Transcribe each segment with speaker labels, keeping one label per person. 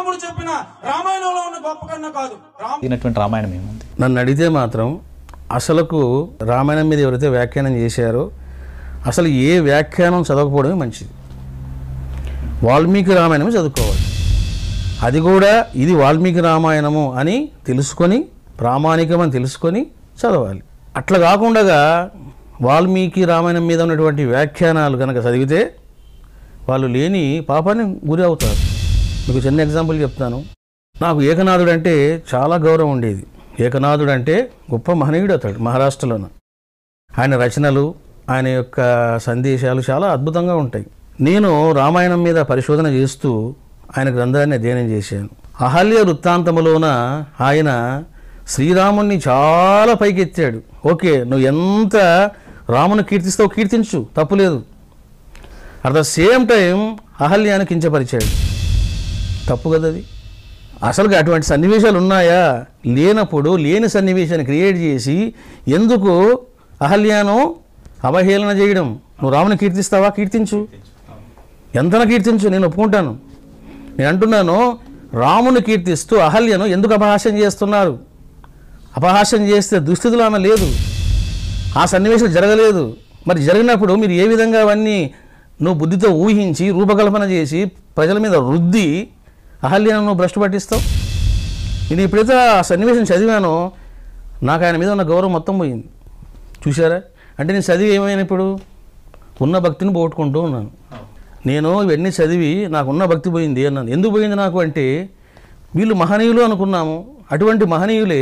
Speaker 1: శ్రీరాముడు చెప్పిన రామాయణంలో ఉన్న గొప్ప కన్నా కాదు రామ
Speaker 2: దీనటువంటి రామాయణం ఏముంది
Speaker 3: నన్ను అడిగితే మాత్రం అసలుకు రామాయణం మీద ఎవరైతే వ్యాఖ్యానం చేశారో అసలు ఏ వ్యాఖ్యానం చదవకపోవడమే మంచిది వాల్మీకి రామాయణమే చదువుకోవాలి అది కూడా ఇది వాల్మీకి రామాయణము అని తెలుసుకొని ప్రామాణికమని తెలుసుకొని చదవాలి అట్లా కాకుండా వాల్మీకి రామాయణం మీద ఉన్నటువంటి వ్యాఖ్యానాలు కనుక చదివితే వాళ్ళు లేని పాపాన్ని గురి అవుతారు మీకు చిన్న ఎగ్జాంపుల్ చెప్తాను నాకు ఏకనాథుడు అంటే చాలా గౌరవం ఉండేది ఏకనాథుడు అంటే గొప్ప మహనీయుడు అతడు మహారాష్ట్రలోను ఆయన రచనలు ఆయన యొక్క సందేశాలు చాలా అద్భుతంగా ఉంటాయి నేను రామాయణం మీద పరిశోధన చేస్తూ ఆయన గ్రంథాన్ని అధ్యయనం చేశాను అహల్య వృత్తాంతములోన ఆయన శ్రీరాముణ్ణి చాలా పైకెత్తాడు ఓకే నువ్వు ఎంత రాముని కీర్తిస్తావు కీర్తించు తప్పులేదు అట్ ద సేమ్ టైం అహల్యాన్ని కించపరిచాడు తప్పు కదా అది అసలు అటువంటి సన్నివేశాలు ఉన్నాయా లేనప్పుడు లేని సన్నివేశాన్ని క్రియేట్ చేసి ఎందుకు అహల్యాను అవహేళన చేయడం నువ్వు రాముని కీర్తిస్తావా కీర్తించు ఎంతన కీర్తించు నేను ఒప్పుకుంటాను నేను అంటున్నాను రాముని కీర్తిస్తూ అహల్యను ఎందుకు అపహాస్యం చేస్తున్నారు అపహాస్యం చేస్తే దుస్థితిలో ఆమె లేదు ఆ సన్నివేశం జరగలేదు మరి జరిగినప్పుడు మీరు ఏ విధంగా అవన్నీ నువ్వు బుద్ధితో ఊహించి రూపకల్పన చేసి ప్రజల మీద రుద్ది అహల్యను నువ్వు భ్రష్టు పట్టిస్తావు నేను ఎప్పుడైతే ఆ సన్నివేశం చదివానో నాకు ఆయన మీద ఉన్న గౌరవం మొత్తం పోయింది చూసారా అంటే నేను చదివి ఏమైనా ఇప్పుడు ఉన్న భక్తిని పోగొట్టుకుంటూ ఉన్నాను నేను ఇవన్నీ చదివి నాకు ఉన్న భక్తి పోయింది అన్నాను ఎందుకు పోయింది నాకు అంటే వీళ్ళు మహనీయులు అనుకున్నాము అటువంటి మహనీయులే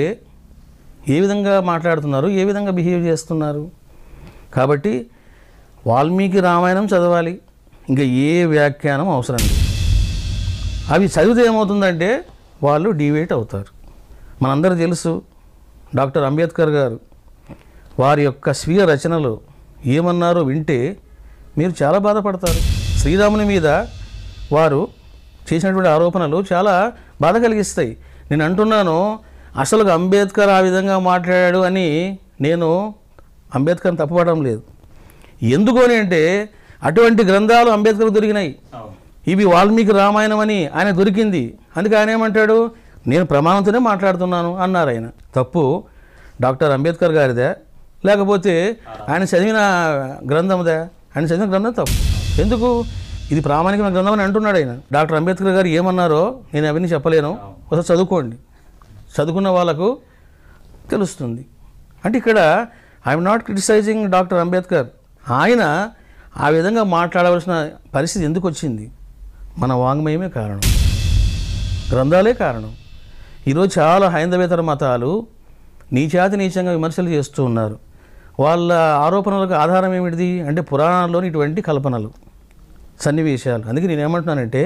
Speaker 3: ఏ విధంగా మాట్లాడుతున్నారు ఏ విధంగా బిహేవ్ చేస్తున్నారు కాబట్టి వాల్మీకి రామాయణం చదవాలి ఇంకా ఏ వ్యాఖ్యానం అవసరం లేదు అవి చదివితే ఏమవుతుందంటే వాళ్ళు డివేట్ అవుతారు మనందరూ తెలుసు డాక్టర్ అంబేద్కర్ గారు వారి యొక్క స్వీయ రచనలు ఏమన్నారో వింటే మీరు చాలా బాధపడతారు శ్రీరాముని మీద వారు చేసినటువంటి ఆరోపణలు చాలా బాధ కలిగిస్తాయి నేను అంటున్నాను అసలు అంబేద్కర్ ఆ విధంగా మాట్లాడాడు అని నేను అంబేద్కర్ని తప్పుపడడం లేదు ఎందుకు అని అంటే అటువంటి గ్రంథాలు అంబేద్కర్ దొరికినాయి ఇవి వాల్మీకి రామాయణం అని ఆయన దొరికింది అందుకే ఆయన ఏమంటాడు నేను ప్రమాణంతోనే మాట్లాడుతున్నాను అన్నారు ఆయన తప్పు డాక్టర్ అంబేద్కర్ గారిదే లేకపోతే ఆయన చదివిన గ్రంథందే ఆయన చదివిన గ్రంథం తప్పు ఎందుకు ఇది ప్రామాణికమైన గ్రంథం అని అంటున్నాడు ఆయన డాక్టర్ అంబేద్కర్ గారు ఏమన్నారో నేను అవన్నీ చెప్పలేను ఒకసారి చదువుకోండి చదువుకున్న వాళ్ళకు తెలుస్తుంది అంటే ఇక్కడ I'm not criticising doctor Ambedkar ఆయన ఆ విధంగా మాట్లాడవలసిన పరిస్థితి ఎందుకు వచ్చింది మన వాంగ్మయమే కారణం గ్రంథాలే కారణం ఈరోజు చాలా హైందవేతర మతాలు నీచాతి నీచంగా విమర్శలు చేస్తూ ఉన్నారు వాళ్ళ ఆరోపణలకు ఆధారం ఏమిటిది అంటే పురాణాల్లోని ఇటువంటి కల్పనలు సన్నివేశాలు అందుకే నేను ఏమంటున్నానంటే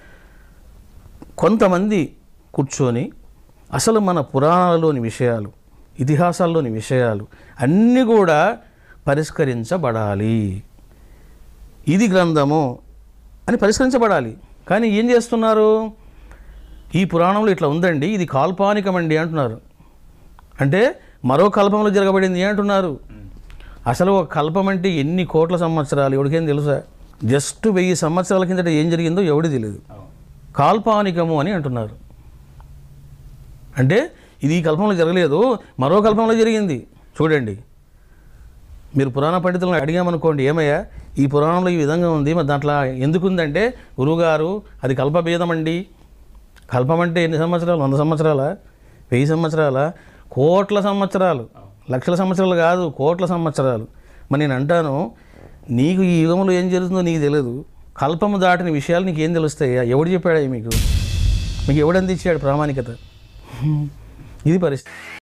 Speaker 3: కొంతమంది కూర్చొని అసలు మన పురాణాలలోని విషయాలు ఇతిహాసాల్లోని విషయాలు అన్నీ కూడా పరిష్కరించబడాలి ఇది గ్రంథము అని పరిష్కరించబడాలి కానీ ఏం చేస్తున్నారు ఈ పురాణంలో ఇట్లా ఉందండి ఇది కాల్పానికమండి అంటున్నారు అంటే మరో కల్పంలో జరగబడింది అంటున్నారు అసలు ఒక కల్పం అంటే ఎన్ని కోట్ల సంవత్సరాలు ఎవరికేం తెలుసా జస్ట్ వెయ్యి సంవత్సరాల కిందట ఏం జరిగిందో ఎవడి తెలియదు కాల్పానికము అని అంటున్నారు అంటే ఇది ఈ కల్పంలో జరగలేదు మరో కల్పంలో జరిగింది చూడండి మీరు పురాణ పండితులను అడిగామనుకోండి ఏమయ్యా ఈ పురాణంలో ఈ విధంగా ఉంది మరి దాంట్లో ఎందుకు ఉందంటే గురువుగారు అది కల్పభేదం అండి కల్పం అంటే ఎన్ని సంవత్సరాలు వంద సంవత్సరాల వెయ్యి సంవత్సరాల కోట్ల సంవత్సరాలు లక్షల సంవత్సరాలు కాదు కోట్ల సంవత్సరాలు మరి నేను అంటాను నీకు ఈ యుగంలో ఏం జరుగుతుందో నీకు తెలియదు కల్పము దాటిన విషయాలు నీకు ఏం తెలుస్తాయా ఎవడు చెప్పాడా మీకు మీకు ఎవడు అందించాడు ప్రామాణికత ఇది పరిస్థితి